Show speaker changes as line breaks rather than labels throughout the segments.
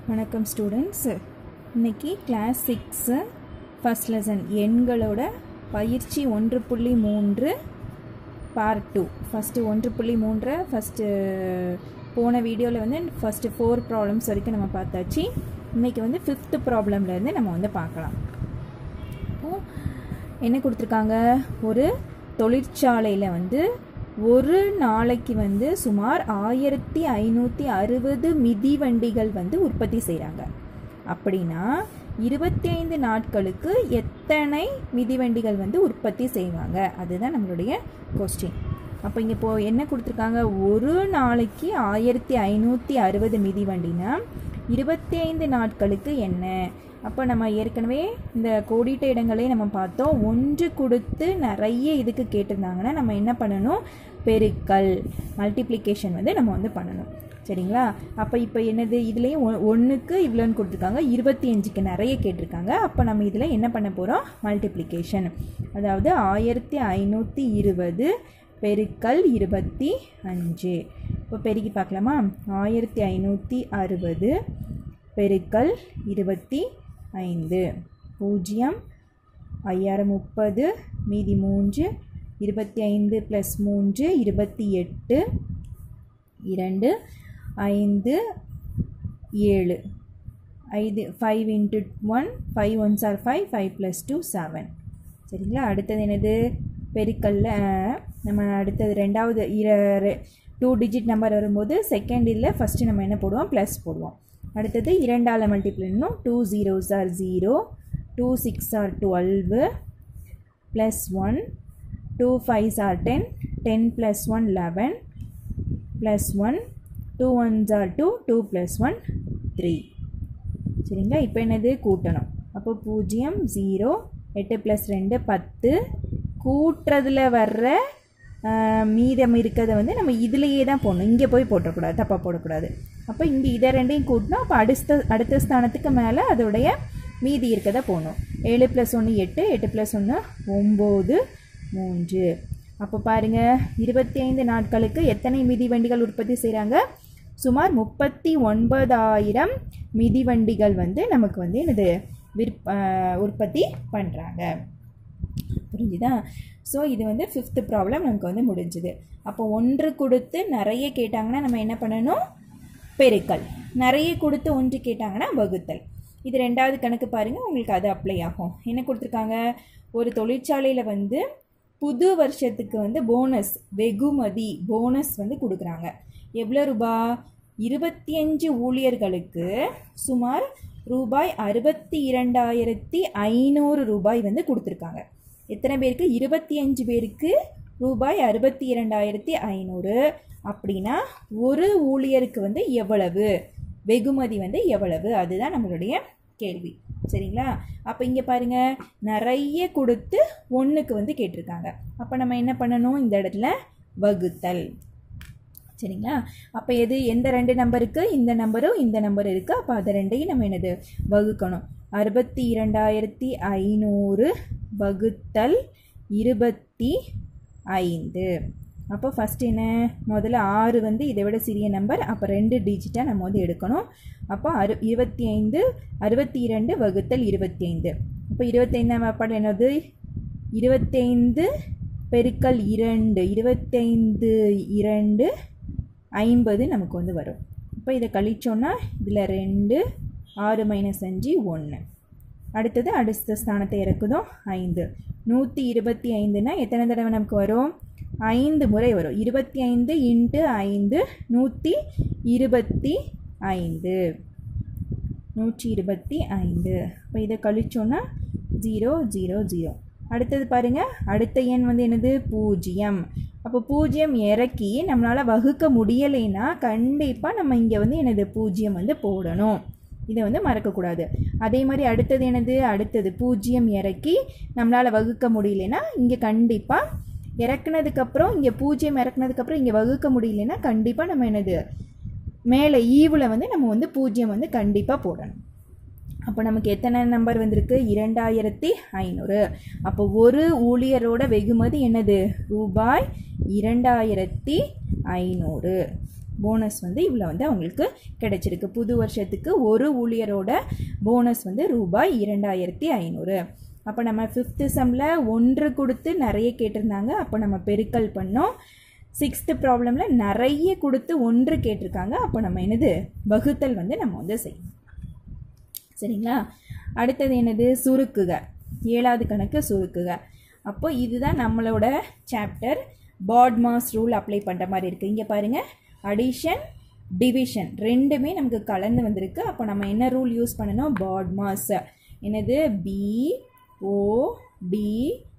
வணக்கம் ஸ்டூடெண்ட்ஸ் இன்னைக்கு class six first lesson எண்களோட பயிற்சி ஒன்று புள்ளி மூன்று பார்ட் டூ ஃபஸ்ட்டு ஒன்று புள்ளி மூன்று ஃபஸ்ட்டு போன வீடியோவில் வந்து ஃபஸ்ட்டு ஃபோர் ப்ராப்ளம்ஸ் வரைக்கும் நம்ம பார்த்தாச்சு இன்னைக்கு வந்து ஃபிஃப்த்து ப்ராப்ளம்லேருந்து நம்ம வந்து பார்க்கலாம் அப்போது என்ன கொடுத்துருக்காங்க ஒரு தொழிற்சாலையில் வந்து ஒரு நாளைக்கு வந்து சுமார் ஆயிரத்தி ஐநூற்றி அறுபது மிதிவண்டிகள் வந்து உற்பத்தி செய்கிறாங்க அப்படின்னா இருபத்தி ஐந்து நாட்களுக்கு எத்தனை மிதிவண்டிகள் வந்து உற்பத்தி செய்வாங்க அதுதான் நம்மளுடைய கொஸ்டின் அப்போ இங்கே இப்போ என்ன கொடுத்துருக்காங்க ஒரு நாளைக்கு ஆயிரத்தி ஐநூற்றி அறுபது மிதிவண்டினா இருபத்தி ஐந்து நாட்களுக்கு என்ன அப்போ நம்ம ஏற்கனவே இந்த கோடிட்ட இடங்களே நம்ம பார்த்தோம் ஒன்று கொடுத்து நிறைய இதுக்கு கேட்டிருந்தாங்கன்னா நம்ம என்ன பண்ணணும் பெருக்கல் மல்டிப்ளிகேஷன் வந்து நம்ம வந்து பண்ணணும் சரிங்களா அப்போ இப்போ என்னது இதுலேயும் ஒ ஒன்றுக்கு இவ்வளோன்னு கொடுத்துருக்காங்க இருபத்தி அஞ்சுக்கு நிறைய கேட்டிருக்காங்க அப்போ நம்ம இதில் என்ன பண்ண போகிறோம் மல்டிப்ளிகேஷன் அதாவது ஆயிரத்தி ஐநூற்றி இருபது பெருக்கல் இருபத்தி அஞ்சு இப்போ பெருக்கி பார்க்கலாமா ஆயிரத்தி ஐநூற்றி அறுபது பெருக்கல் இருபத்தி ஐந்து பூஜ்ஜியம் ஐயாயிரம் முப்பது மீதி மூன்று இருபத்தி ஐந்து ப்ளஸ் மூன்று இருபத்தி எட்டு இரண்டு ஐந்து ஏழு ஐந்து five into one five ones are five five plus two seven சரிங்களா அடுத்தது என்னது பெருக்கல்ல நம்ம அடுத்தது ரெண்டாவது இர டூ டிஜிட் நம்பர் வரும்போது செகண்ட் இல்லை ஃபஸ்ட்டு நம்ம என்ன போடுவோம் ப்ளஸ் போடுவோம் அடுத்தது இரண்டால் மல்டிப்ளை இன்னும் two zeros are zero two six are twelve plus one two fives are ten ten plus one eleven plus one two ones are two two plus one three சரிங்களா இப்போ என்னது கூட்டணும் அப்போ பூஜ்ஜியம் ஜீரோ எட்டு ப்ளஸ் ரெண்டு பத்து கூட்டுறதுல வர்ற மீதம் இருக்கிறத வந்து நம்ம இதுலேயே தான் போடணும் இங்கே போய் போட்டக்கூடாது தப்பாக போடக்கூடாது அப்போ இங்கே இதை ரெண்டையும் கூட்டினா அப்போ அடுத்த அடுத்த ஸ்தானத்துக்கு மேலே அதோடைய மீதி இருக்கதை போடணும் ஏழு ப்ளஸ் ஒன்று எட்டு எட்டு ப்ளஸ் ஒன்று ஒம்பது மூன்று அப்போ பாருங்கள் இருபத்தி ஐந்து நாட்களுக்கு எத்தனை மிதிவண்டிகள் உற்பத்தி செய்கிறாங்க சுமார் முப்பத்தி ஒன்பதாயிரம் மிதிவண்டிகள் வந்து நமக்கு வந்து என்னது விற்ப உற்பத்தி பண்ணுறாங்க புரிஞ்சுதா ஸோ இது வந்து ஃபிஃப்த்து ப்ராப்ளம் நமக்கு வந்து முடிஞ்சுது அப்போ ஒன்று கொடுத்து நிறைய கேட்டாங்கன்னா நம்ம என்ன பண்ணணும் பெருக்கல் நிறைய கொடுத்து ஒன்று கேட்டாங்கன்னா வகுத்தல் இது ரெண்டாவது கணக்கு பாருங்கள் உங்களுக்கு அது அப்ளை ஆகும் என்ன கொடுத்துருக்காங்க ஒரு தொழிற்சாலையில் வந்து புது வருஷத்துக்கு வந்து போனஸ் வெகுமதி போனஸ் வந்து கொடுக்குறாங்க எவ்வளோ ரூபா இருபத்தி அஞ்சு ஊழியர்களுக்கு சுமார் ரூபாய் அறுபத்தி இரண்டாயிரத்தி ஐநூறு ரூபாய் வந்து கொடுத்துருக்காங்க எத்தனை பேருக்கு இருபத்தி அஞ்சு பேருக்கு ரூபாய் அறுபத்தி இரண்டாயிரத்தி ஐநூறு அப்படின்னா ஒரு ஊழியருக்கு வந்து எவ்வளவு வெகுமதி வந்து எவ்வளவு அதுதான் நம்மளுடைய கேள்வி சரிங்களா அப்போ இங்கே பாருங்கள் நிறைய கொடுத்து ஒன்றுக்கு வந்து கேட்டிருக்காங்க அப்போ நம்ம என்ன பண்ணணும் இந்த இடத்துல வகுத்தல் சரிங்களா அப்போ எது எந்த ரெண்டு நம்பருக்கு இந்த நம்பரும் இந்த நம்பர் இருக்குது அப்போ அதை ரெண்டையும் நம்ம என்னது வகுக்கணும் அறுபத்தி இரண்டாயிரத்தி ஐநூறு வகுத்தல் இருபத்தி ஐந்து அப்போ ஃபஸ்ட் என்ன முதல்ல ஆறு வந்து இதை விட சிறிய நம்பர் அப்போ ரெண்டு டிஜிட்டாக நம்ம வந்து எடுக்கணும் அப்போ அறு இருபத்தி ஐந்து அறுபத்தி இரண்டு வகுத்தல் இருபத்தி ஐந்து அப்போ இருபத்தைந்தாம் வாப்பாடு என்னது இருபத்தைந்து பெருக்கல் இரண்டு இருபத்தைந்து இரண்டு ஐம்பது நமக்கு வந்து வரும் இப்போ இதை கழிச்சோன்னா இதில் ரெண்டு ஆறு மைனஸ் அஞ்சு ஒன்று அடுத்தது அடுத்த ஸ்தானத்தை இறக்குதோ ஐந்து நூற்றி இருபத்தி ஐந்துனா எத்தனை தடவை நமக்கு வரும் ஐந்து முறை வரும் இருபத்தி ஐந்து இன்ட்டு ஐந்து நூற்றி இருபத்தி ஐந்து நூற்றி இருபத்தி ஐந்து இப்போ இதை கழிச்சோன்னா ஜீரோ ஜீரோ ஜீரோ அடுத்தது பாருங்கள் அடுத்த எண் வந்து என்னது பூஜ்ஜியம் அப்போ பூஜ்ஜியம் இறக்கி நம்மளால் வகுக்க முடியலைன்னா கண்டிப்பாக நம்ம இங்கே வந்து எனது பூஜ்ஜியம் வந்து போடணும் இதை வந்து மறக்கக்கூடாது அதே மாதிரி அடுத்தது என்னது அடுத்தது பூஜ்ஜியம் இறக்கி நம்மளால் வகுக்க முடியலன்னா இங்கே கண்டிப்பாக இறக்குனதுக்கப்புறம் இங்கே பூஜ்ஜியம் இறக்குனதுக்கப்புறம் இங்கே வகுக்க முடியலன்னா கண்டிப்பாக நம்ம என்னது மேலே ஈவில் வந்து நம்ம வந்து பூஜ்ஜியம் வந்து கண்டிப்பாக போடணும் அப்போ நமக்கு எத்தனை நம்பர் வந்திருக்கு இரண்டாயிரத்தி ஐநூறு அப்போ ஒரு ஊழியரோட வெகுமதி என்னது ரூபாய் இரண்டாயிரத்தி ஐநூறு போனஸ் வந்து இவ்வளோ வந்து அவங்களுக்கு கிடைச்சிருக்கு புது வருஷத்துக்கு ஒரு ஊழியரோட போனஸ் வந்து ரூபாய் இரண்டாயிரத்தி ஐநூறு அப்போ நம்ம ஃபிஃப்த்து செம்மில் ஒன்று கொடுத்து நிறைய கேட்டிருந்தாங்க அப்போ நம்ம பெருக்கல் பண்ணோம் சிக்ஸ்த்து ப்ராப்ளமில் நிறைய கொடுத்து ஒன்று கேட்டிருக்காங்க அப்போ நம்ம என்னது வகுத்தல் வந்து நம்ம வந்து செய்யணும் சரிங்களா அடுத்தது என்னது சுருக்குக ஏழாவது கணக்கு சுருக்குக அப்போ இதுதான் நம்மளோட சாப்டர் பாட்மாஸ் ரூல் அப்ளை பண்ணுற மாதிரி இருக்குது இங்கே பாருங்கள் அடிஷன் டிவிஷன் ரெண்டுமே நமக்கு கலந்து வந்திருக்கு அப்போ நம்ம என்ன ரூல் யூஸ் பண்ணணும் பாட்மாஸ் என்னது B O D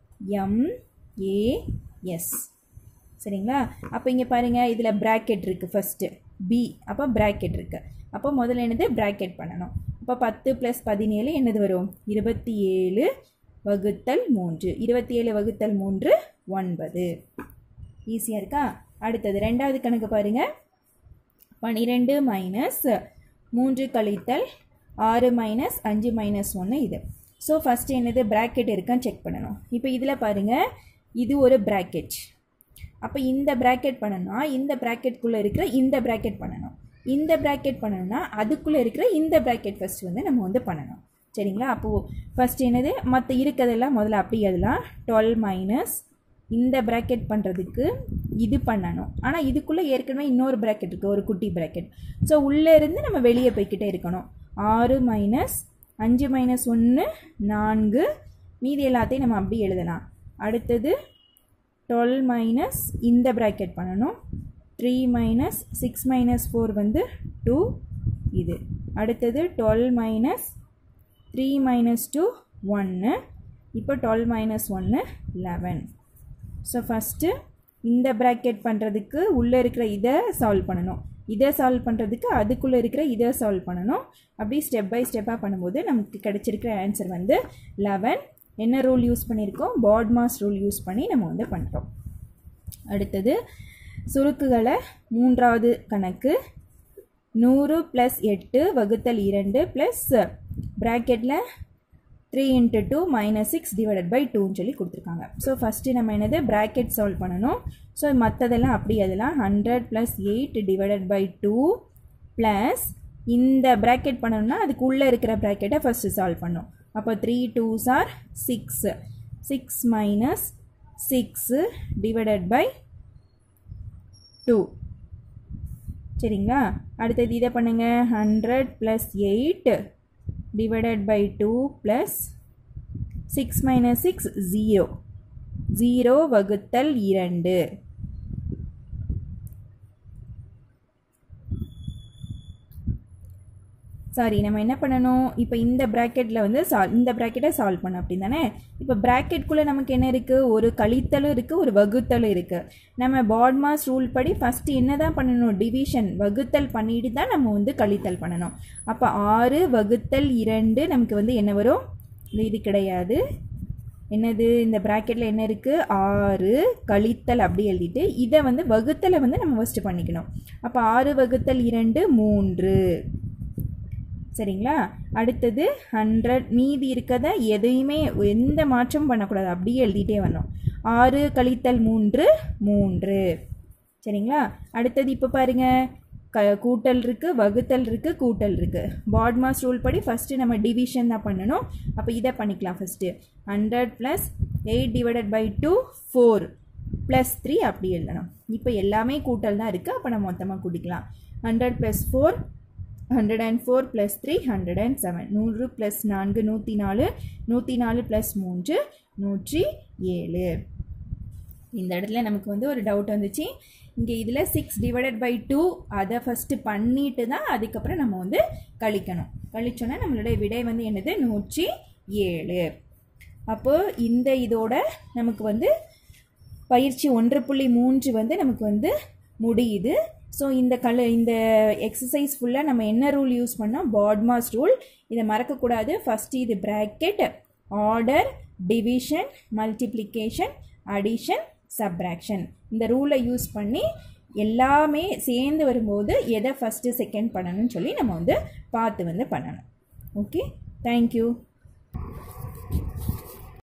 M A S சரிங்களா அப்போ இங்கே பாருங்கள் இதில் ப்ராக்கெட் இருக்குது ஃபஸ்ட்டு பி அப்போ ப்ராக்கெட் இருக்குது அப்போ முதல்ல என்னது ப்ராக்கெட் பண்ணணும் அப்போ பத்து ப்ளஸ் பதினேழு என்னது வரும் இருபத்தி ஏழு வகுத்தல் மூன்று இருபத்தி ஏழு வகுத்தல் மூன்று ஒன்பது ஈஸியாக இருக்கா அடுத்தது ரெண்டாவது கணக்கு பாருங்கள் பன்னிரெண்டு மைனஸ் மூன்று கழித்தல் ஆறு மைனஸ் அஞ்சு மைனஸ் ஒன்று இது ஸோ ஃபஸ்ட்டு என்னது ப்ராக்கெட் இருக்கான்னு செக் பண்ணணும் இப்போ இதில் பாருங்கள் இது ஒரு ப்ராக்கெட் அப்போ இந்த ப்ராக்கெட் பண்ணணும்னா இந்த ப்ராக்கெட்குள்ளே இருக்கிற இந்த ப்ராக்கெட் பண்ணணும் இந்த ப்ராக்கெட் பண்ணணும்னா அதுக்குள்ளே இருக்கிற இந்த ப்ராக்கெட் ஃபஸ்ட் வந்து நம்ம வந்து பண்ணணும் சரிங்களா அப்போது ஃபஸ்ட் என்னது மற்ற இருக்கிறதெல்லாம் முதல்ல அப்படி எழுதலாம் டுவெல் மைனஸ் இந்த ப்ராக்கெட் பண்ணுறதுக்கு இது பண்ணணும் ஆனால் இதுக்குள்ளே ஏற்கனவே இன்னொரு ப்ராக்கெட் இருக்குது ஒரு குட்டி ப்ராக்கெட் ஸோ உள்ளே இருந்து நம்ம வெளியே போய்கிட்டே இருக்கணும் ஆறு மைனஸ் அஞ்சு மைனஸ் ஒன்று நான்கு மீதி எல்லாத்தையும் நம்ம அப்படி எழுதலாம் அடுத்தது டுவெல் மைனஸ் இந்த ப்ராக்கெட் பண்ணணும் three minus six minus four வந்து டூ இது அடுத்தது twelve minus three minus two ஒன்று இப்போ டுவெல் மைனஸ் ஒன்று லெவன் ஸோ ஃபஸ்ட்டு இந்த ப்ராக்கெட் பண்ணுறதுக்கு உள்ளே இருக்கிற இதை சால்வ் பண்ணணும் இதை சால்வ் பண்ணுறதுக்கு அதுக்குள்ளே இருக்கிற இதை சால்வ் பண்ணணும் அப்படி ஸ்டெப் பை ஸ்டெப்பாக பண்ணும்போது நமக்கு கிடைச்சிருக்கிற ஆன்சர் வந்து லெவன் என்ன ரூல் யூஸ் பண்ணியிருக்கோம் பாட்மாஸ் ரூல் யூஸ் பண்ணி நம்ம வந்து பண்ணுறோம் அடுத்தது சுருக்குகளை மூன்றாவது கணக்கு நூறு ப்ளஸ் எட்டு வகுத்தல் இரண்டு ப்ளஸ் ப்ராக்கெட்டில் three into two minus six divided by டூன்னு சொல்லி கொடுத்துருக்காங்க ஸோ ஃபஸ்ட்டு நம்ம என்னது ப்ராக்கெட் சால்வ் பண்ணணும் ஸோ மற்றதெல்லாம் அப்படி அதெல்லாம் hundred plus eight divided by two plus இந்த ப்ராக்கெட் பண்ணணும்னா அதுக்கு உள்ளே இருக்கிற ப்ராக்கெட்டை ஃபஸ்ட்டு சால்வ் பண்ணும் அப்போ three twos are six six minus six divided by two சரிங்களா அடுத்தது இதை பண்ணுங்கள் hundred plus eight divided by 2 plus 6 minus 6 0 0 வகுத்தல் 2 சாரி நம்ம என்ன பண்ணணும் இப்போ இந்த ப்ராக்கெட்டில் வந்து சால்வ் இந்த ப்ராக்கெட்டை சால்வ் பண்ணோம் அப்படி தானே இப்போ ப்ராக்கெட்குள்ளே நமக்கு என்ன இருக்குது ஒரு கழித்தலும் இருக்குது ஒரு வகுத்தலும் இருக்குது நம்ம பாட்மாஸ் ரூல் படி ஃபஸ்ட்டு என்ன தான் பண்ணணும் டிவிஷன் வகுத்தல் பண்ணிட்டு தான் நம்ம வந்து கழித்தல் பண்ணணும் அப்போ ஆறு வகுத்தல் இரண்டு நமக்கு வந்து என்ன வரும் இது கிடையாது என்னது இந்த ப்ராக்கெட்டில் என்ன இருக்குது ஆறு கழித்தல் அப்படி எழுதிட்டு இதை வந்து வகுத்தலை வந்து நம்ம ஃபஸ்ட்டு பண்ணிக்கணும் அப்போ ஆறு வகுத்தல் இரண்டு மூன்று சரிங்களா அடுத்தது ஹண்ட்ரட் மீதி இருக்கதை எதையுமே எந்த மாற்றமும் பண்ணக்கூடாது அப்படியே எழுதிட்டே வரணும் ஆறு கழித்தல் மூன்று மூன்று சரிங்களா அடுத்தது இப்போ பாருங்கள் க கூட்டல் இருக்குது வகுத்தல் இருக்குது கூட்டல் இருக்குது பாட்மாஸ் ரூல் படி ஃபஸ்ட்டு நம்ம டிவிஷன் தான் பண்ணணும் அப்போ இதை பண்ணிக்கலாம் first hundred plus eight divided by two four plus three அப்படி எழுதணும் இப்போ எல்லாமே கூட்டல் தான் இருக்குது அப்போ நம்ம மொத்தமாக கூட்டிக்கலாம் hundred plus four hundred and four plus three hundred and seven நூறு ப்ளஸ் நான்கு நூற்றி நாலு நூற்றி நாலு ப்ளஸ் மூன்று நூற்றி ஏழு இந்த இடத்துல நமக்கு வந்து ஒரு டவுட் வந்துச்சு இங்கே இதில் சிக்ஸ் டிவைடட் பை டூ அதை ஃபஸ்ட்டு பண்ணிட்டு தான் அதுக்கப்புறம் நம்ம வந்து கழிக்கணும் கழிச்சோன்னா நம்மளுடைய விடை வந்து என்னது நூற்றி ஏழு அப்போது இந்த இதோட நமக்கு வந்து பயிற்சி ஒன்று புள்ளி மூன்று வந்து நமக்கு வந்து முடியுது ஸோ இந்த கல இந்த எக்ஸசைஸ் ஃபுல்லாக நம்ம என்ன ரூல் யூஸ் பண்ணோம் பாட்மாஸ் ரூல் இதை மறக்கக்கூடாது ஃபஸ்ட்டு இது bracket order division multiplication addition subtraction இந்த ரூலை யூஸ் பண்ணி எல்லாமே சேர்ந்து வரும்போது எதை ஃபஸ்ட்டு செகண்ட் பண்ணணும்னு சொல்லி நம்ம வந்து பார்த்து வந்து பண்ணணும் ஓகே தேங்க்யூ